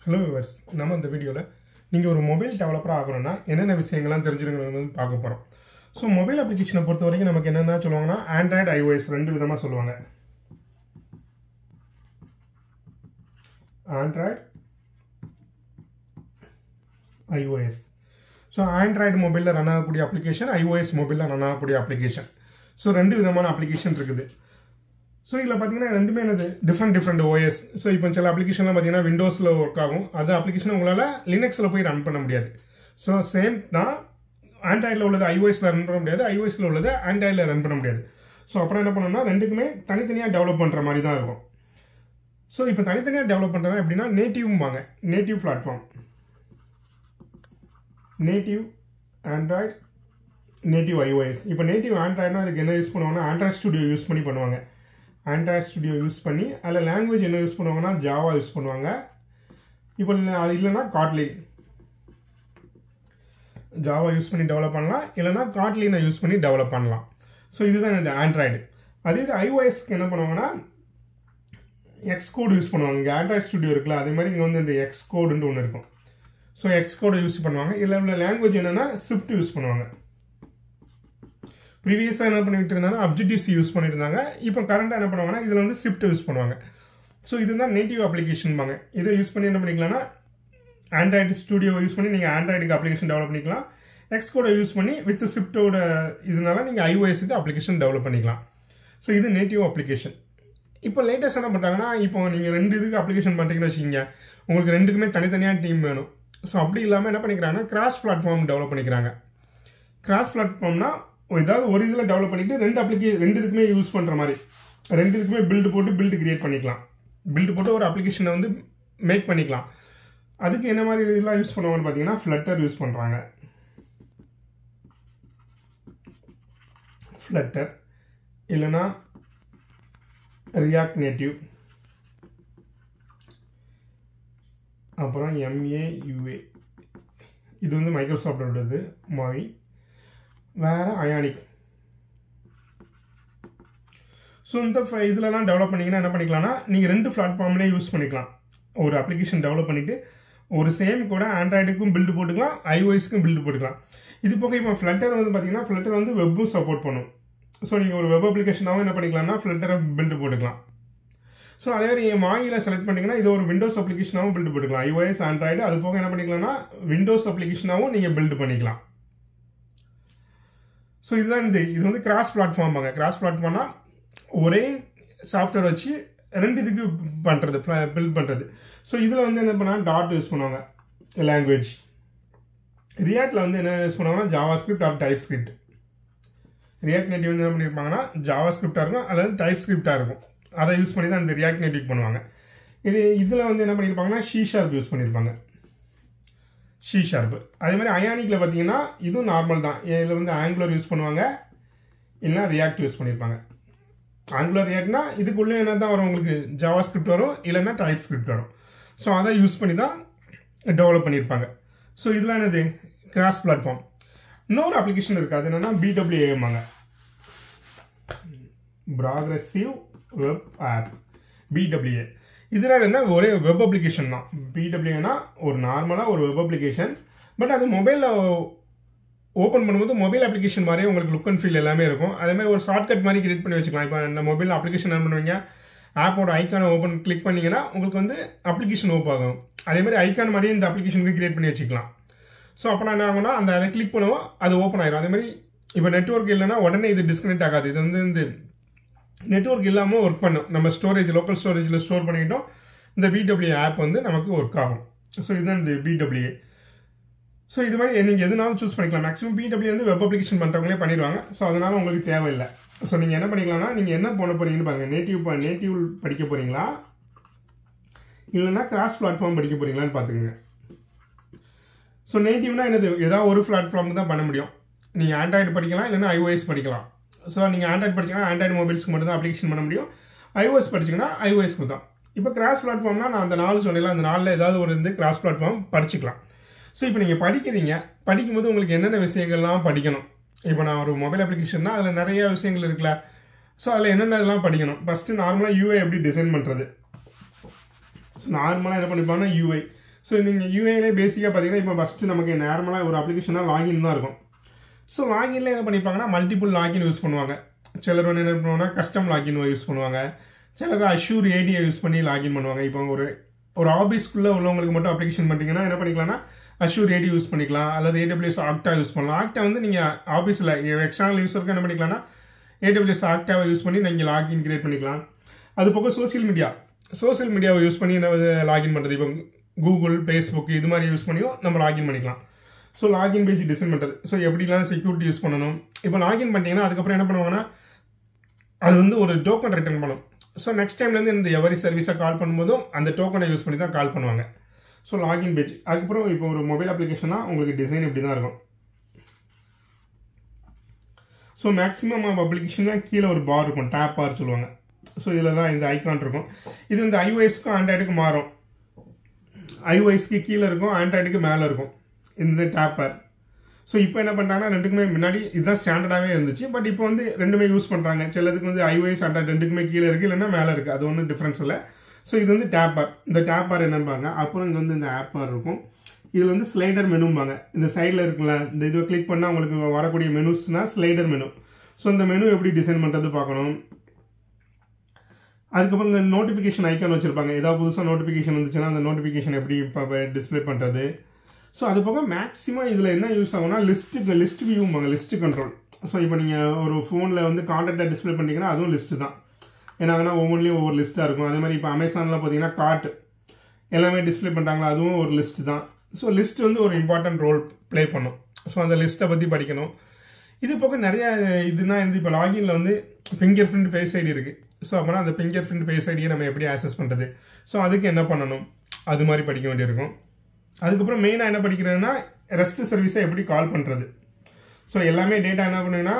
hello viewers நம்ம இந்த வீடியோவில் நீங்கள் ஒரு மொபைல் டெவலப்பராக ஆகணும்னா என்னென்ன விஷயங்கள்லாம் தெரிஞ்சுக்கணும்னு பார்க்க போகிறோம் ஸோ மொபைல் அப்ளிகேஷனை பொறுத்த வரைக்கும் நமக்கு என்னென்ன சொல்லுவாங்கன்னா ஆண்ட்ராய்டு ஐஓஎஸ் ரெண்டு விதமாக சொல்லுவாங்க ஆண்ட்ராய்டு ஐஓஎஸ் ஸோ ஆண்ட்ராய்டு மொபைலில் ரன் ஆகக்கூடிய அப்ளிகேஷன் ஐஓஎஸ் மொபைலில் ரன் ஆகக்கூடிய அப்ளிகேஷன் ஸோ ரெண்டு விதமான அப்ளிகேஷன் இருக்குது ஸோ இதில் பார்த்தீங்கன்னா ரெண்டுமே என்னது டிஃப்ரெண்ட் டிஃப்ரெண்ட் ஓஎஸ் ஸோ இப்போ சில அப்ளிகேஷன்லாம் பார்த்தீங்கன்னா விண்டோஸில் ஒர்க் ஆகும் அது அப்ளிகேஷன் உங்களால் லினக்ஸில் போய் ரன் பண்ண முடியாது ஸோ சேம் தான் ஆண்ட்ராய்டில் உள்ளது ஐஓஎஸில் ரன் பண்ண முடியாது ஐஓஎஸில் உள்ளது ஆண்ட்ராய்டில் ரன் பண்ண முடியாது ஸோ அப்புறம் என்ன பண்ணணும்னா ரெண்டுக்குமே தனித்தனியாக டெவலப் பண்ணுற மாதிரி தான் இருக்கும் ஸோ இப்போ தனித்தனியாக டெவலப் பண்ணுறது அப்படின்னா நேட்டிவ்வாங்க native platform native Android native iOS இப்போ நேட்டிவ் ஆண்ட்ராய்டுனா அதுக்கு என்ன யூஸ் பண்ணுவாங்கன்னா ஆண்ட்ராய்ட் ஸ்டுடியோ யூஸ் பண்ணி பண்ணுவாங்க ஆண்ட்ராய்ட் ஸ்டுடியோ யூஸ் பண்ணி அதில் லாங்குவேஜ் என்ன யூஸ் பண்ணுவாங்கன்னா ஜாவா யூஸ் பண்ணுவாங்க இப்போ அது இல்லைன்னா காட்லின் ஜாவா யூஸ் பண்ணி டெவலப் பண்ணலாம் இல்லைனா காட்லினை யூஸ் பண்ணி டெவலப் பண்ணலாம் ஸோ இதுதான் இந்த ஆண்ட்ராய்டு அதே இது ஐஓஎஸ்க்கு என்ன பண்ணுவாங்கன்னா எக்ஸ் கோடு யூஸ் பண்ணுவாங்க இங்கே ஆண்ட்ராய்ட் ஸ்டுடியோ இருக்குல்ல அதே மாதிரி இங்கே வந்து இந்த எக்ஸ் கோடுன்ட்டு ஒன்று இருக்கும் ஸோ எக்ஸ் கோடை யூஸ் பண்ணுவாங்க இதில் உள்ள லாங்குவேஜ் என்னென்னா ஸ்விஃப்ட் யூஸ் பண்ணுவாங்க ப்ரீவியஸாக என்ன பண்ணிட்டு இருந்தாங்க அப்ஜெக்டிவ்ஸ் யூஸ் பண்ணிட்டு இருந்தாங்க இப்போ கரண்ட்டாக என்ன பண்ணுவாங்கன்னா இதில் வந்து ஸ்விஃப்ட் யூஸ் பண்ணுவாங்க ஸோ இதுதான் நேட்டிவ் அப்ளிகேஷன்பாங்க இதை யூஸ் பண்ணி என்ன பண்ணிக்கலாம்னா ஆண்ட்ராய்டு ஸ்டுடியோ யூஸ் பண்ணி நீங்கள் ஆண்ட்ராய்டுக்கு அப்ளிகேஷன் டெவலப் பண்ணிக்கலாம் எக்ஸ்கோடை யூஸ் பண்ணி வித் ஸ்விஃப்டோட இதனால நீங்கள் ஐஓஎஸ்க்கு அப்ளிகேஷன் டெவலப் பண்ணிக்கலாம் ஸோ இது நேட்டிவ் அப்ளிகேஷன் இப்போ லேட்டஸ்ட் என்ன பண்ணுறாங்கன்னா இப்போ நீங்கள் ரெண்டு இதுக்கு அப்ளிகேஷன் பண்ணுறீங்கன்னு வச்சுக்கிங்க உங்களுக்கு ரெண்டுக்குமே தனித்தனியாக டீம் வேணும் ஸோ அப்படி இல்லாமல் என்ன பண்ணிக்கிறாங்கன்னா கிராஸ் பிளாட்ஃபார்ம் டெவலப் பண்ணிக்கிறாங்க கிராஸ் பிளாட்ஃபார்ம்னா ஏதாவது ஒரு இதில் டெவலப் பண்ணிட்டு ரெண்டு அப்ளிகே ரெண்டு இதுக்குமே யூஸ் பண்ணுற மாதிரி ரெண்டு இதுக்குமே பில்டு போட்டு பில்டு கிரியேட் பண்ணிக்கலாம் பில்டு போட்டு ஒரு அப்ளிகேஷனை வந்து மேக் பண்ணிக்கலாம் அதுக்கு என்ன மாதிரி இதெல்லாம் யூஸ் பண்ணுவாங்கன்னு பார்த்தீங்கன்னா ஃப்ளட்டர் யூஸ் பண்ணுறாங்க ஃப்ளட்டர் இல்லைன்னா ரியாக்ட் நேட்டிவ் அப்புறம் எம்ஏ இது வந்து மைக்ரோசாஃப்டோடது மாவி வேறு அயானிக் ஸோ இந்த இதுலலாம் டெவலப் பண்ணிங்கன்னா என்ன பண்ணிக்கலாம்னா நீங்கள் ரெண்டு பிளாட்ஃபார்ம்லேயே யூஸ் பண்ணிக்கலாம் ஒரு அப்ளிகேஷன் டெவலப் பண்ணிவிட்டு ஒரு சேம் கூட ஆண்ட்ராய்டுக்கும் பில்டு போட்டுக்கலாம் ஐஓஎஸ்க்கும் பில்டு போட்டுக்கலாம் இது போக இப்போ ஃப்ளட்டர் வந்து பார்த்தீங்கன்னா ஃப்ளட்டர் வந்து வெப்பும் சப்போர்ட் பண்ணும் ஸோ நீங்கள் ஒரு வெப் அப்ளிகேஷனாகவும் என்ன பண்ணிக்கலாம்னா ஃப்ளட்டரை பில்டு போட்டுக்கலாம் ஸோ அதே நீங்கள் மாங்கில் செலக்ட் பண்ணிங்கன்னா இது ஒரு விண்டோஸ் அப்ளிகேஷனாகவும் பில்டு போட்டுக்கலாம் ஐஓஎஸ் ஆண்ட்ராய்டு அது போக என்ன பண்ணிக்கலாம்னா விண்டோஸ் அப்ளிகேஷனாகவும் நீங்கள் பில்டு பண்ணிக்கலாம் ஸோ இதுதான் இது இது வந்து கிராஸ் பிளாட்ஃபார்ம்பாங்க கிராஸ் பிளாட்ஃபார்ம்னா ஒரே சாஃப்ட்வேர் வச்சு ரெண்டு இதுக்கு பண்ணுறது பில்ட் பண்ணுறது ஸோ இதில் வந்து என்ன பண்ணால் டாட் யூஸ் பண்ணுவாங்க லாங்குவேஜ் ரியாக்டில் வந்து என்ன யூஸ் பண்ணுவாங்கன்னா JavaScript or TypeScript React Native வந்து என்ன பண்ணியிருப்பாங்கன்னா ஜாவா ஸ்கிரிப்டாக இருக்கும் அல்லது டைப் ஸ்கிரிப்டாக இருக்கும் அதை யூஸ் பண்ணி தான் இந்த ரியாக்ட் நேட்டிவ் பண்ணுவாங்க இது இதில் வந்து என்ன பண்ணியிருப்பாங்கன்னா ஷீ ஷார்ப் யூஸ் பண்ணியிருப்பாங்க ஷீ ஷார்ப்பு அதே மாதிரி அயானிக்கில் பார்த்தீங்கன்னா இதுவும் நார்மல் தான் இதில் வந்து ஆங்குலர் யூஸ் பண்ணுவாங்க இல்லைனா ரியாக்ட் யூஸ் பண்ணியிருப்பாங்க ஆங்குலர் ரியாக்ட்னா இதுக்குள்ளே என்ன தான் வரும் உங்களுக்கு ஜாவா ஸ்கிரிப்ட் வரும் இல்லைன்னா டைப் ஸ்கிரிப்ட் வரும் ஸோ அதை யூஸ் பண்ணி தான் டெவலப் பண்ணியிருப்பாங்க ஸோ இதெல்லாம் என்னது கிராஸ் பிளாட்ஃபார்ம் இன்னொரு அப்ளிகேஷன் இருக்குது அது என்னென்னா பிடபிள்யூஏமாங்க ப்ராக்ரெசிவ் வெப் ஆப் பிடபிள்யூஏ இதில் என்ன ஒரே வெப் அப்ளிகேஷன் தான் பிடபிள்யூனா ஒரு நார்மலாக ஒரு வெப் அப்ளிகேஷன் பட் அது மொபைலில் ஓப்பன் பண்ணும்போது மொபைல் அப்ளிகேஷன் மாதிரி உங்களுக்கு லுக் அண்ட் ஃபீல் எல்லாமே இருக்கும் அதே மாதிரி ஒரு ஷார்ட்கட் மாதிரி கிரியேட் பண்ணி வச்சுக்கலாம் இப்போ இந்த மொபைல் அப்ளிகேஷன் ரன் பண்ணுவீங்க ஆப்போட ஐக்கானை ஓப்பன் கிளிக் பண்ணிங்கன்னா உங்களுக்கு வந்து அப்ளிகேஷன் ஓப் ஆகும் அதே மாதிரி ஐக்கான் மாதிரியே இந்த அப்ளிகேஷனுக்கு கிரியேட் பண்ணி வச்சுக்கலாம் ஸோ அப்போ என்ன ஆகும்னா அந்த அதை கிளிக் பண்ணுவோம் அது ஓப்பன் ஆயிடும் அதே மாதிரி இப்போ நெட்ஒர்க் இல்லைன்னா உடனே இது டிஸ்கனெக்ட் ஆகாது இது வந்து இந்த நெட்ஒர்க் இல்லாமல் ஒர்க் பண்ணும் நம்ம ஸ்டோரேஜ் லோக்கல் ஸ்டோரேஜில் ஸ்டோர் பண்ணிக்கிட்டோம் இந்த பிடபிள்யூ ஆப் வந்து நமக்கு ஒர்க் ஆகும் ஸோ இதுதான் இந்த பிடபிள்யூ ஸோ இது மாதிரி நீங்கள் எதுனாலும் சூஸ் பண்ணிக்கலாம் மேக்ஸிமம் பிடபிள்யூ வந்து வெப் அப்ளிகேஷன் பண்ணுறவங்களே பண்ணிடுவாங்க ஸோ அதனால் உங்களுக்கு தேவையில்லை ஸோ நீங்கள் என்ன பண்ணிக்கலாம்னா நீங்கள் என்ன பண்ண போகிறீங்கன்னு பாருங்கள் நேட்டிவ் நேட்டிவ் படிக்க போகிறீங்களா இல்லைனா கிராஸ் பிளாட்ஃபார்ம் படிக்க போகிறீங்களான்னு பார்த்துக்கோங்க ஸோ நேட்டிவ்னா என்னது ஏதாவது ஒரு பிளாட்ஃபார்முக்கு தான் பண்ண முடியும் நீங்கள் ஆண்ட்ராய்டு படிக்கலாம் இல்லைனா ஐஓஎஸ் படிக்கலாம் ஸோ நீங்கள் ஆண்ட்ராய்டு படிச்சிங்கன்னா ஆண்ட்ராய்டு மொபைல்ஸ்க்கு மட்டும் தான் அப்ளிகேஷன் பண்ண முடியும் ஐஓஎஸ் படிச்சிங்கன்னா ஐஓஎஸ்க்கு தான் இப்போ கிராஸ் பிளாட்ஃபார்ம்னா நான் அந்த நாலு சொன்னேன் அந்த நாளில் ஏதாவது ஒரு இருந்து கிராஸ் பிளாட்ஃபார்ம் படிச்சுக்கலாம் ஸோ இப்போ நீங்கள் படிக்கிறீங்க படிக்கும்போது உங்களுக்கு என்னென்ன விஷயங்கள்லாம் படிக்கணும் இப்போ நான் ஒரு மொபைல் அப்ளிகேஷன்னா அதில் நிறைய விஷயங்கள் இருக்குல்ல ஸோ அதில் என்னென்னலாம் படிக்கணும் ஃபஸ்ட்டு நார்மலாக யூஐ எப்படி டிசைன் பண்ணுறது ஸோ நார்மலாக என்ன பண்ணிப்பாங்கன்னா யூஐ ஸோ நீங்கள் யூஏலே பேசிக்காக பார்த்தீங்கன்னா இப்போ ஃபஸ்ட்டு நமக்கு நார்மலாக ஒரு அப்ளிகேஷனாக லாகின் தான் இருக்கும் ஸோ லாகின்ல என்ன பண்ணிப்பாங்கன்னா மல்டிபிள் லாகின் யூஸ் பண்ணுவாங்க சிலர் வந்து என்ன பண்ணுவாங்கன்னா கஸ்டம் லாகின் யூஸ் பண்ணுவாங்க சிலர் அஷூர் ஏடியை யூஸ் பண்ணி லாகின் பண்ணுவாங்க இப்போ ஒரு ஒரு ஆஃபீஸ்க்குள்ளே உள்ளவங்களுக்கு மட்டும் அப்ளிகேஷன் பண்ணிட்டீங்கன்னா என்ன பண்ணிக்கலாம்னா அஷூர் ஏடி யூஸ் பண்ணிக்கலாம் அல்லது ஏடபிள்யூஎஸ் ஆக்டா யூஸ் பண்ணலாம் ஆக்டா வந்து நீங்கள் ஆஃபீஸில் எக்ஸ்டர்னல் யூஸருக்கு என்ன பண்ணிக்கலாம்னா ஏடபிள்யூஎஸ் ஆக்டாவை யூஸ் பண்ணி நீங்கள் லாகின் கிரியேட் பண்ணிக்கலாம் அது போக சோசியல் மீடியா சோசியல் மீடியாவை யூஸ் பண்ணி நம்ம லாகின் பண்ணுறது இப்போ கூகுள் ஃபேஸ்புக் இது மாதிரி யூஸ் பண்ணியும் நம்ம லாகின் பண்ணிக்கலாம் ஸோ லாகின் பேஜ் டிசைன் பண்ணுறது ஸோ எப்படிலாம் செக்யூரிட்டி யூஸ் பண்ணணும் இப்போ லாகின் பண்ணிட்டீங்கன்னா அதுக்கப்புறம் என்ன பண்ணுவாங்கன்னா அது வந்து ஒரு டோக்கன் ரிட்டர்ன் பண்ணும் ஸோ நெக்ஸ்ட் டைம்லேருந்து இந்த எவரி சர்வீஸை கால் பண்ணும்போதும் அந்த டோக்கனை யூஸ் பண்ணி தான் கால் பண்ணுவாங்க ஸோ லாகின் பேஜ் அதுக்கப்புறம் இப்போ ஒரு மொபைல் அப்ளிகேஷனாக உங்களுக்கு டிசைன் இப்படி தான் இருக்கும் ஸோ மேக்ஸிமம் ஆஃப் அப்ளிகேஷன்லாம் கீழே ஒரு பார் இருக்கும் டேப் பார் சொல்லுவாங்க ஸோ இதில் தான் இந்த ஐகான் இருக்கும் இது வந்து ஐஓஎஸ்க்கும் ஆண்ட்ராய்டுக்கும் மாறும் ஐஓஎஸ்க்கு கீழே இருக்கும் ஆண்ட்ராய்டுக்கு மேலே இருக்கும் இந்த டேப் பார் ஸோ இப்போ என்ன பண்ணுறாங்கன்னா ரெண்டுக்குமே முன்னாடி இதுதான் ஸ்டாண்டர்டாகவே இருந்துச்சு பட் இப்போ வந்து ரெண்டுமே யூஸ் பண்ணுறாங்க சிலதுக்கு வந்து ஐஓஎஸ் ஆண்ட்ராய்டு ரெண்டுக்குமே கீழே இருக்குது இல்லைன்னா மேலே இருக்குது அது ஒன்றும் டிஃப்ரென்ஸ் இல்லை ஸோ இது வந்து டேப் பார் இந்த டேப் பார் என்னம்பாங்க அப்புறம் இங்கே வந்து இந்த ஆப் பார் இருக்கும் இதில் வந்து ஸ்லைடர் மெனும்பாங்க இந்த சைடில் இருக்குல்ல இந்த இதை கிளிக் பண்ணால் உங்களுக்கு வரக்கூடிய மெனுஸ்னால் ஸ்லைடர் மெனு ஸோ இந்த மெனு எப்படி டிசைன் பண்ணுறது பார்க்கணும் அதுக்கப்புறம் இந்த நோட்டிஃபிகேஷன் ஐக்கான் வச்சுருப்பாங்க ஏதாவது புதுசாக நோட்டிஃபிகேஷன் வந்துச்சுன்னா அந்த நோட்டிஃபிகேஷன் எப்படி இப்போ டிஸ்பிளே பண்ணுறது ஸோ அது போக மேக்ஸிமம் இதில் என்ன யூஸ் ஆகும்னா லிஸ்ட்டு லிஸ்ட் வியூம்பாங்க லிஸ்ட் கண்ட்ரோல் ஸோ இப்போ நீங்கள் ஒரு ஃபோனில் வந்து கான்டாக்டை டிஸ்பிளே பண்ணிட்டீங்கன்னா அதுவும் லிஸ்ட்டு தான் ஏன்னாங்கன்னா ஒவ்வொன்றிலையும் ஒவ்வொரு லிஸ்ட்டாக இருக்கும் அதே மாதிரி இப்போ அமேசானில் பார்த்தீங்கன்னா கார்ட் எல்லாமே டிஸ்பிளே பண்ணுறாங்களா அதுவும் ஒரு லிஸ்ட்டு தான் ஸோ லிஸ்ட் வந்து ஒரு இம்பார்ட்டன்ட் ரோல் ப்ளே பண்ணும் ஸோ அந்த லிஸ்ட்டை பற்றி படிக்கணும் இது போக நிறைய இதுனா வந்து இப்போ லாகின்ல வந்து ஃபிங்கர் பிரிண்ட் ஃபேஸ் ஐடி இருக்குது ஸோ அப்போனா அந்த ஃபிங்கர் பிரிண்ட் ஃபேஸ் ஐடியை நம்ம எப்படி ஆக்சஸ் பண்ணுறது ஸோ அதுக்கு என்ன பண்ணணும் அது மாதிரி படிக்க வேண்டியிருக்கும் அதுக்கப்புறம் மெயினாக என்ன படிக்கிறதுனா ரெஸ்ட் சர்வீஸை எப்படி கால் பண்ணுறது ஸோ எல்லாமே டேட்டா என்ன பண்ணுங்கன்னா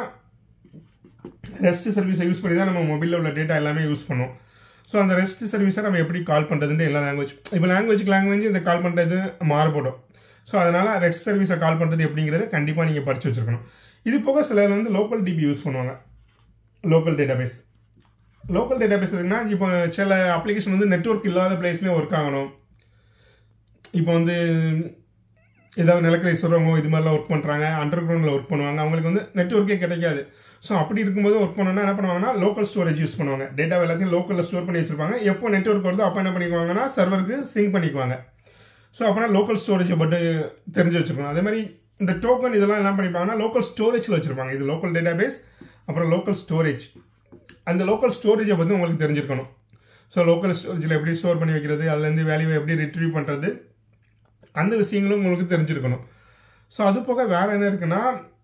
ரெஸ்ட் சர்வீஸை யூஸ் பண்ணி தான் நம்ம மொபைலில் உள்ள டேட்டா எல்லாமே யூஸ் பண்ணோம் ஸோ அந்த ரெஸ்ட் சர்வீஸை நம்ம எப்படி கால் பண்ணுறதுன்ட்டு எல்லா லாங்குவேஜ் இப்போ லாங்குவேஜ் லாங்குவேஜ் இந்த கால் பண்ணுறது மாறுபடும் ஸோ அதனால் ரெஸ்ட் சர்வீஸை கால் பண்ணுறது எப்படிங்கிறத கண்டிப்பாக நீங்கள் படித்து வச்சுருக்கணும் இது போக சிலர் வந்து லோக்கல் டிபி யூஸ் பண்ணுவாங்க லோக்கல் டேட்டாபேஸ் லோக்கல் டேட்டாபேஸ் எதுக்குன்னா இப்போ சில அப்ளிகேஷன் வந்து நெட்ஒர்க் இல்லாத பிளேஸ்லேயும் ஒர்க் ஆகணும் இப்போ வந்து ஏதாவது நிலக்கரி சொல்கிறவங்க இது மாதிரிலாம் ஒர்க் பண்ணுறாங்க அண்டர் கிரவுண்டில் ஒர்க் பண்ணுவாங்க அவங்களுக்கு வந்து நெட்ஒர்க்கே கிடைக்காது ஸோ அப்படி இருக்கும்போது ஒர்க் பண்ணணும்னா என்ன பண்ணுவாங்கன்னா லோக்கல் ஸ்டோரேஜ் யூஸ் பண்ணுவாங்க டேட்டா எல்லாத்தையும் லோக்கலில் ஸ்டோர் பண்ணி வச்சிருப்பாங்க எப்போ நெட்ஒர்க் வருதோ அப்போ என்ன பண்ணிக்குவாங்கன்னா சர்வருக்கு சிங்க் பண்ணிக்குவாங்க ஸோ அப்போனா லோக்கல் ஸ்டோரேஜை பட்டு தெரிஞ்சு வச்சுருக்கணும் அதே மாதிரி இந்த டோக்கன் இதெல்லாம் என்ன பண்ணிப்பாங்கன்னா லோக்கல் ஸ்டோரேஜில் வச்சுருப்பாங்க இது லோக்கல் டேட்டாபேஸ் அப்புறம் லோக்கல் ஸ்டோரேஜ் அந்த லோக்கல் ஸ்டோரேஜை பற்றி உங்களுக்கு தெரிஞ்சிருக்கணும் ஸோ லோக்கல் ஸ்டோரேஜில் எப்படி ஸ்டோர் பண்ணி வைக்கிறது அதுலேருந்து வேல்யூவை எப்படி ரிட்ரீவ் பண்ணுறது அந்த விஷயங்களும் உங்களுக்கு தெரிஞ்சிருக்கணும் ஸோ அது போக வேறு என்ன இருக்குன்னா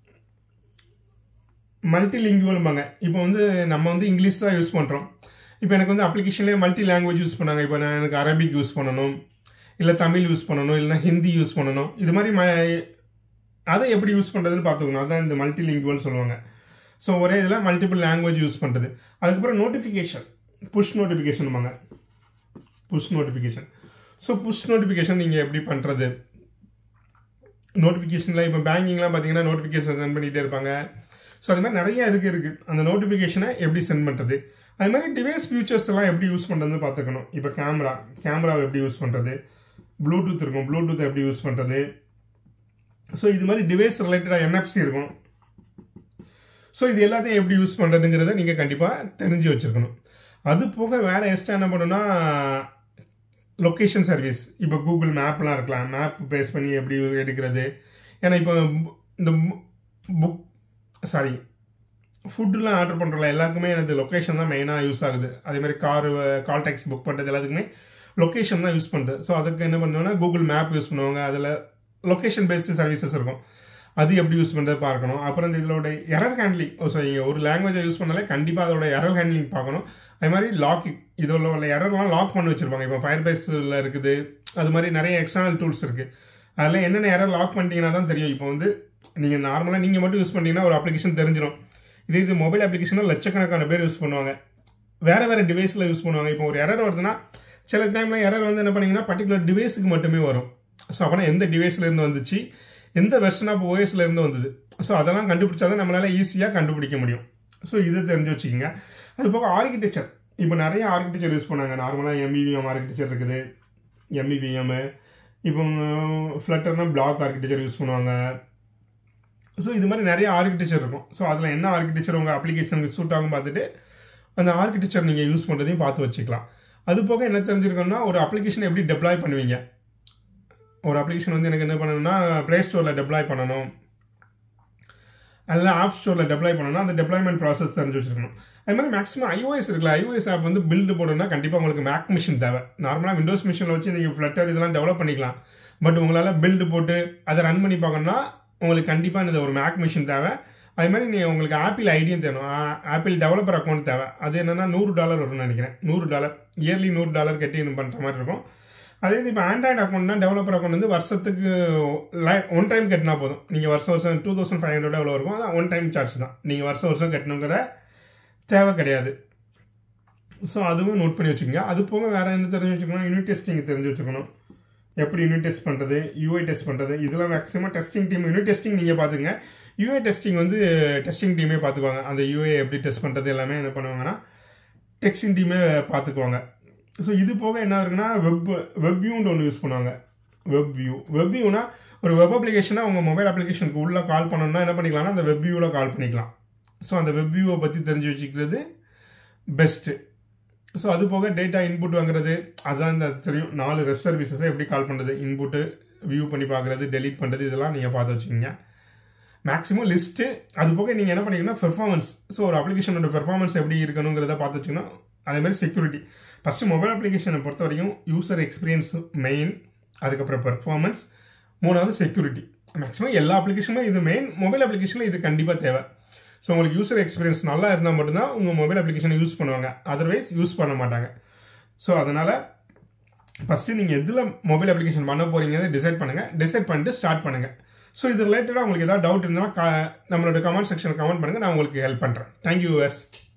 மல்டி லிங்குவல்பாங்க இப்போ வந்து நம்ம வந்து இங்கிலீஷ் தான் யூஸ் பண்ணுறோம் இப்போ எனக்கு வந்து அப்ளிகேஷன்லேயே மல்டி லாங்குவேஜ் யூஸ் பண்ணாங்க இப்போ நான் எனக்கு அரபிக் யூஸ் பண்ணணும் இல்லை தமிழ் யூஸ் பண்ணணும் இல்லைனா ஹிந்தி யூஸ் பண்ணணும் இது மாதிரி ம அதை எப்படி யூஸ் பண்ணுறதுன்னு பார்த்துக்கணும் அதுதான் இந்த மல்டி லிங்குவல் சொல்லுவாங்க ஸோ ஒரே இதில் மல்டிபிள் லாங்குவேஜ் யூஸ் பண்ணுறது அதுக்கப்புறம் notification push notification push notification so push notification நீங்கள் எப்படி பண்ணுறது நோட்டிஃபிகேஷனில் இப்போ பேங்கிங்லாம் பார்த்தீங்கன்னா நோட்டிஃபிகேஷன் சென்ட் பண்ணிகிட்டே இருப்பாங்க ஸோ அது மாதிரி நிறைய இதுக்கு இருக்குது அந்த நோட்டிஃபிகேஷனை எப்படி சென்ட் பண்ணுறது அது மாதிரி டிவைஸ் ஃபியூச்சர்ஸ் எல்லாம் எப்படி யூஸ் பண்ணுறதுன்னு பார்த்துக்கணும் இப்போ கேமரா கேமராவை எப்படி யூஸ் பண்ணுறது ப்ளூடூத் இருக்கும் ப்ளூடூத் எப்படி யூஸ் பண்ணுறது ஸோ இது மாதிரி டிவைஸ் ரிலேட்டடாக என்எஃப்சி இருக்கும் ஸோ இது எல்லாத்தையும் எப்படி யூஸ் பண்ணுறதுங்கிறத நீங்கள் கண்டிப்பாக தெரிஞ்சு வச்சுருக்கணும் அது போக வேறு எக்ஸ்ட்ரா என்ன பண்ணுன்னா லொக்கேஷன் சர்வீஸ் இப்போ கூகுள் மேப்லாம் இருக்கலாம் மேப் பேஸ் பண்ணி எப்படி எடுக்கிறது ஏன்னா இப்போ இந்த புக் சாரி ஃபுட்டுலாம் ஆர்டர் பண்ணுறல எல்லாருக்குமே எனக்கு லொக்கேஷன் தான் மெயினாக யூஸ் ஆகுது அதே மாதிரி கார் கால் டேக்ஸி புக் பண்ணுறது எல்லாத்துக்குமே லொக்கேஷன் தான் யூஸ் பண்ணுறது ஸோ அதுக்கு என்ன பண்ணுவோன்னா கூகுள் மேப் யூஸ் பண்ணுவாங்க அதில் லொக்கேஷன் பேஸ்டு சர்வீசஸ் இருக்கும் அது எப்படி யூஸ் பண்ணுறது பார்க்கணும் அப்புறம் இந்த இதோட எரர் ஹேண்ட்லிங் ஸோ நீங்கள் ஒரு லாங்குவேஜை யூஸ் பண்ணாலே கண்டிப்பாக அதோட எரர் ஹேண்ட்லிங் பார்க்கணும் அதே மாதிரி லாக்கிங் இதில் உள்ள எரர்லாம் லாக் பண்ணி வச்சுருப்பாங்க இப்போ ஃபயர் பேஸில் இருக்குது அது மாதிரி நிறைய எக்ஸ்டர்னல் டூல்ஸ் இருக்குது அதில் என்னென்ன எரர் லாக் பண்ணிட்டீங்கன்னா தான் தெரியும் இப்போ வந்து நீங்கள் நார்மலாக நீங்கள் மட்டும் யூஸ் பண்ணிட்டீங்கன்னா ஒரு அப்ளிகேஷன் தெரிஞ்சிடும் இதே இது மொபைல் அப்ளிகேஷனாக லட்சக்கணக்கான பேர் யூஸ் பண்ணுவாங்க வேறு வேறு டிவைஸில் யூஸ் பண்ணுவாங்க இப்போ ஒரு எரர் வருதுன்னா சில டைமில் எரர் வந்து என்ன பண்ணிங்கன்னா பர்டிகுலர் டிவைஸுக்கு மட்டுமே வரும் ஸோ அப்போனா எந்த டிவைஸ்லேருந்து வந்துச்சு எந்த வெர்ஷன் ஆஃப் ஓஎஸ்லேருந்து வந்தது ஸோ அதெல்லாம் கண்டுபிடிச்சா தான் நம்மளால் ஈஸியாக கண்டுபிடிக்க முடியும் ஸோ இது தெரிஞ்சு வச்சுக்கோங்க அது போக ஆர்கிடெக்சர் இப்போ நிறைய ஆர்கிடெக்சர் யூஸ் பண்ணாங்க நார்மலாக எம்பிவிஎம் ஆர்கிடெக்சர் இருக்குது எம்பிவிஎம் இப்போ ஃப்ளட்டர்னா பிளாக் ஆர்கிடெக்சர் யூஸ் பண்ணுவாங்க ஸோ இது மாதிரி நிறைய ஆர்கிடெக்சர் இருக்கும் ஸோ அதில் என்ன ஆர்கிடெக்சர் உங்கள் அப்ளிகேஷனுக்கு சூட் ஆகும் பார்த்துட்டு அந்த ஆர்கிடெக்சர் நீங்கள் யூஸ் பண்ணுறதையும் பார்த்து வச்சுக்கலாம் அது போக என்ன தெரிஞ்சிருக்கணும்னா ஒரு அப்ளிகேஷன் எப்படி டெப்ளாய் பண்ணுவீங்க ஒரு அப்ளிகேஷன் வந்து எனக்கு என்ன பண்ணணும்னா ப்ளே ஸ்டோரில் டெப்ளாய் பண்ணணும் அதில் ஆப் ஸ்டோரில் டெப்ளாய் பண்ணணும்னா அந்த டெப்ளாய்மெண்ட் ப்ராசஸ் தெரிஞ்சு வச்சுருக்கணும் அது மாதிரி மேக்ஸிமம் ஐஓஎஸ் இருக்குல்ல ஐஓஎஸ் ஆப் வந்து பில்டு போடணும்னா கண்டிப்பாக உங்களுக்கு மேக் மிஷின் தேவை நார்மலாக விண்டோஸ் மிஷினில் வச்சு நீங்கள் ஃப்ளட்டர் இதெல்லாம் டெவலப் பண்ணிக்கலாம் பட் உங்களால் பில்டு போட்டு அதை ரன் பண்ணி பார்க்கணும்னா உங்களுக்கு கண்டிப்பாக இந்த ஒரு மேக் மிஷின் தேவை அது மாதிரி நீ உங்களுக்கு ஆப்பிள் ஐடியும் தேணும் ஆப்பிள் டெவலப்பர் அக்கௌண்ட் தேவை அது என்னென்னா நூறு டாலர் வரும்னு நினைக்கிறேன் நூறு டாலர் இயர்லி நூறு டாலர் கட்டி இது பண்ணுற மாதிரி இருக்கும் அதே இது இப்போ ஆண்ட்ராய்டு அக்கௌண்ட்னா டெவலப்பர் அக்கௌண்ட் வந்து வருஷத்துக்கு ஒன் டைம் கட்டினா போதும் நீங்கள் வருஷம் வருஷம் டூ தௌசண்ட் ஃபைவ் ஹண்ட்ரட் எவ்வளோ இருக்கும் அதான் ஒன் டைம் சார்ஜ் தான் நீங்கள் வருஷம் வருஷம் கட்டணுங்கிற தேவை கிடையாது ஸோ அதுவும் நோட் பண்ணி வச்சுக்கோங்க அது போக வேறு என்ன தெரிஞ்சு வச்சுக்கணும் யூனிட் டெஸ்டிங் தெரிஞ்சு வச்சுக்கணும் எப்படி யூனிட் டெஸ்ட் பண்ணுறது யூஐ டெஸ்ட் பண்ணுறது இதெல்லாம் maximum testing team unit testing நீங்கள் பார்த்துங்க யூஐ டெஸ்டிங் வந்து டெஸ்டிங் டீமே பார்த்துக்குவாங்க அந்த யூஐ எப்படி டெஸ்ட் பண்ணுறது எல்லாமே என்ன பண்ணுவாங்கன்னா டெஸ்டிங் டீமே பார்த்துக்குவாங்க ஸோ இது போக என்ன இருக்குன்னா வெப் வெப் வியூன்னு ஒன்று யூஸ் பண்ணுவாங்க வெப் வியூ வெப் வியூனா ஒரு வெப் அப்ளிகேஷனாக உங்கள் மொபைல் அப்ளிகேஷனுக்கு உள்ளே கால் பண்ணணும்னா என்ன பண்ணிக்கலாம்னா அந்த வெப் வியூவில் கால் பண்ணிக்கலாம் ஸோ அந்த வெப் வியூவை பற்றி தெரிஞ்சு வச்சுக்கிறது பெஸ்ட்டு ஸோ அது போக டேட்டா இன்புட் வாங்குறது அதுதான் இந்த தெரியும் நாலு ரெஸ்ட் சர்வீசஸை எப்படி கால் பண்ணுறது இன்புட்டு வியூ பண்ணி பார்க்குறது டெலீட் பண்ணுறது இதெல்லாம் நீங்கள் பார்த்து வச்சுக்கோங்க மேக்ஸிமம் லிஸ்ட்டு அது போக நீங்கள் என்ன பண்ணிங்கன்னா பெர்ஃபார்மன்ஸ் ஸோ ஒரு அப்ளிகேஷனோட பெர்ஃபார்மன்ஸ் எப்படி இருக்கணுங்கிறத பார்த்து வச்சுக்கணும் அதே மாதிரி செக்யூரிட்டி ஃபஸ்ட்டு மொபைல் அப்ளிகேஷனை பொறுத்த வரைக்கும் யூசர் எக்ஸ்பீரியன்ஸ் மெயின் அதுக்கப்புறம் பெர்ஃபார்மன்ஸ் மூணாவது செக்யூரிட்டி மேக்ஸிமம் எல்லா அப்ளிகேஷனும் இது மெயின் மொபைல் அப்ளிகேஷனில் இது கண்டிப்பாக தேவை ஸோ உங்களுக்கு யூசர் எக்ஸ்பீரியன்ஸ் நல்லா இருந்தால் மட்டும்தான் உங்கள் மொபைல் அப்ளிகேஷனை யூஸ் பண்ணுவாங்க அதர்வைஸ் யூஸ் பண்ண மாட்டாங்க ஸோ அதனால் ஃபஸ்ட்டு நீங்கள் எதில் மொபைல் அப்ளிகேஷன் பண்ண போகிறீங்கிறத டிசைட் பண்ணுங்கள் டிசைட் பண்ணிட்டு ஸ்டார்ட் பண்ணுங்கள் ஸோ இது ரிலேட்டடாக உங்களுக்கு ஏதாவது டவுட் இருந்தாலும் நம்மளோட கமெண்ட் செக்ஷனில் கமெண்ட் பண்ணுங்கள் நான் உங்களுக்கு ஹெல்ப் பண்ணுறேன் தேங்க்யூ எஸ்